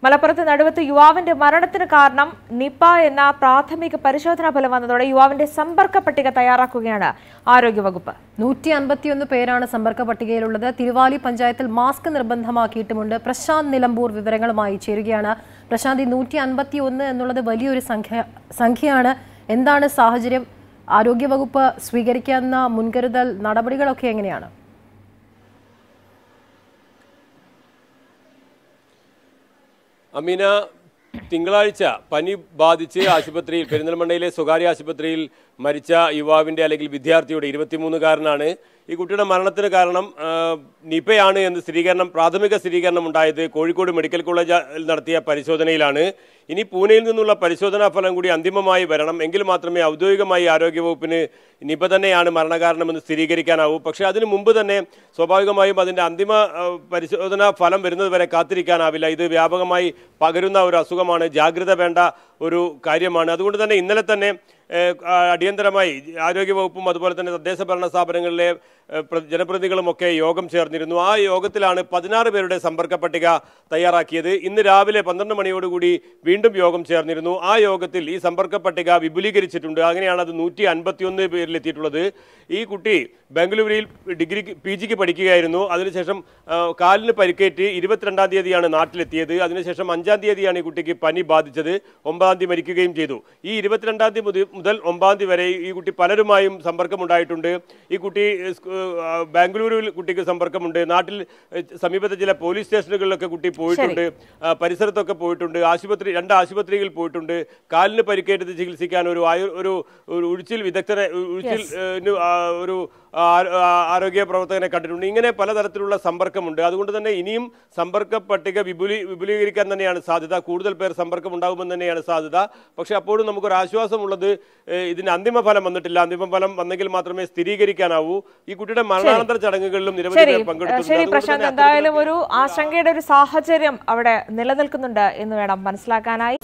മലപ്പുറത്ത് നടുവത്ത് യുവാവിന്റെ മരണത്തിന് കാരണം നിപ എന്ന പ്രാഥമിക പരിശോധനാ ഫലം വന്നതോടെ യുവാവിന്റെ സമ്പർക്ക പട്ടിക തയ്യാറാക്കുകയാണ് ആരോഗ്യവകുപ്പ് നൂറ്റി അൻപത്തിയൊന്ന് പേരാണ് സമ്പർക്ക പട്ടികയിലുള്ളത് തിരുവാലി പഞ്ചായത്തിൽ മാസ്ക് നിർബന്ധമാക്കിയിട്ടുമുണ്ട് പ്രശാന്ത് നിലമ്പൂർ വിവരങ്ങളുമായി ചേരുകയാണ് പ്രശാന്ത് ഈ നൂറ്റി അൻപത്തി ഒന്ന് എന്നുള്ളത് വലിയൊരു സംഖ്യ സംഖ്യയാണ് എന്താണ് സാഹചര്യം ആരോഗ്യവകുപ്പ് സ്വീകരിക്കുന്ന മുൻകരുതൽ നടപടികളൊക്കെ എങ്ങനെയാണ് അമീന തിങ്കളാഴ്ച പനി ബാധിച്ച് ആശുപത്രിയിൽ പെരിന്തൽമണ്ണയിലെ സ്വകാര്യ ആശുപത്രിയിൽ മരിച്ച യുവാവിൻ്റെ അല്ലെങ്കിൽ വിദ്യാർത്ഥിയുടെ ഇരുപത്തിമൂന്നുകാരനാണ് ഈ കുട്ടിയുടെ മരണത്തിന് കാരണം ആ, നിപയാണ് എന്ന് സ്ഥിരീകരണം പ്രാഥമിക സ്ഥിരീകരണം ഉണ്ടായത് കോഴിക്കോട് മെഡിക്കൽ കോളേജിൽ നടത്തിയ പരിശോധനയിലാണ് ഇനി പൂനെയിൽ നിന്നുള്ള പരിശോധനാ ഫലം കൂടി അന്തിമമായി വരണം എങ്കിൽ മാത്രമേ ഔദ്യോഗികമായി ആരോഗ്യവകുപ്പിന് നിപ തന്നെയാണ് മരണകാരണമെന്ന് സ്ഥിരീകരിക്കാനാവൂ പക്ഷേ അതിനു മുമ്പ് തന്നെ സ്വാഭാവികമായും അതിൻ്റെ അന്തിമ ആ, പരിശോധനാ ഫലം വരുന്നത് വരെ കാത്തിരിക്കാനാവില്ല ഇത് വ്യാപകമായി പകരുന്ന ഒരു അസുഖമാണ് ജാഗ്രത വേണ്ട ഒരു കാര്യമാണ് അതുകൊണ്ട് തന്നെ ഇന്നലെ തന്നെ ഏഹ്, ആ, അടിയന്തരമായി ആരോഗ്യവകുപ്പും അതുപോലെ തന്നെ തദ്ദേശ ഭരണ സ്ഥാപനങ്ങളിലെ ഏഹ്, പ്ര- ജനപ്രതിനിധികളുമൊക്കെ യോഗം ചേർന്നിരുന്നു ആ യോഗത്തിലാണ് പതിനാറ് പേരുടെ സമ്പർക്ക പട്ടിക തയ്യാറാക്കിയത് ഇന്ന് രാവിലെ പന്ത്രണ്ട് മണിയോടുകൂടി വീണ്ടും യോഗം ചേർന്നിരുന്നു ആ യോഗത്തിൽ ഈ സമ്പർക്ക പട്ടിക വിപുലീകരിച്ചിട്ടുണ്ട് അങ്ങനെയാണ് അത് നൂറ്റി അൻപത്തിയൊന്ന് പേരിലെത്തിയിട്ടുള്ളത് ഈ കുട്ടി ബാംഗ്ലൂരിൽ ഡിഗ്രി പി ജിക്ക് പഠിക്കുകയായിരുന്നു അതിനുശേഷം ആ, കാലിന് പരിക്കേറ്റ് ഇരുപത്തിരണ്ടാം തീയതിയാണ് നാട്ടിലെത്തിയത് അതിനുശേഷം അഞ്ചാം തീയതിയാണ് ഈ കുട്ടിക്ക് പനി ബാധിച്ചത് ഒമ്പതാം തീയതി മരിക്കുകയും ചെയ്തു ഈ ഇരുപത്തിരണ്ടാം തീയതി മുതൽ- മുതൽ ഒമ്പതാം തീയതി വരെ ഈ കുട്ടി പലരുമായും സമ്പർക്കമുണ്ടായിട്ടുണ്ട് ഈ കുട്ടി സ്കൂ- ആ, ബാംഗ്ലൂരിൽ കുട്ടിക്ക് സമ്പർക്കമുണ്ട് നാട്ടിൽ ഏ, സമീപത്തെ ചില പോലീസ് സ്റ്റേഷനുകളിലൊക്കെ കുട്ടി പോയിട്ടുണ്ട് ആ, പരിസരത്തൊക്കെ പോയിട്ടുണ്ട് ആശുപത്രി രണ്ട് ആശുപത്രികളിൽ പോയിട്ടുണ്ട് കാലിന് പരിക്കേറ്റത് ചികിത്സിക്കാൻ ഒരു ആയു ഒരു ഒരു ഉഴിച്ചിൽ വിദഗ്ധനെ ഉ- ഉഴിച്ചിൽ ഏ, ന് ആ, ഒരു ആ- ആ- ആരോഗ്യ പ്രവർത്തകനെ കണ്ടിട്ടുണ്ട് ഇങ്ങനെ പലതരത്തിലുള്ള സമ്പർക്കമുണ്ട് അതുകൊണ്ട് തന്നെ ഇനിയും സമ്പർക്ക പട്ടിക വിപുലീ വിപുലീകരിക്കാൻ തന്നെയാണ് സാധ്യത കൂടുതൽ പേർ സമ്പർക്കം ഉണ്ടാകുമെന്ന് തന്നെയാണ് സാധ്യത പക്ഷേ അപ്പോഴും നമുക്കൊരു ആശ്വാസമുള്ളത് ഏഹ്, ഇതിന് അന്തിമ ഫലം വന്നിട്ടില്ല അന്തിമ ഫലം വന്നെങ്കിൽ മാത്രമേ സ്ഥിരീകരിക്കാനാവൂ ഈ കുട്ടിയുടെ മരണാനന്തര ചടങ്ങുകളിലും നിരവധി ശരി പേർ ഏഹ്, പങ്കെടുത്തിട്ടുണ്ട് ശരി അതുകൊണ്ട് പ്രശാന്ത് തന്നെ എന്തായാലും ഒരു ആശങ്കയുടെ ഒരു സാഹചര്യം അവിടെ നിലനിൽക്കുന്നുണ്ട് എന്ന് വേണം മനസ്സിലാക്കാനായി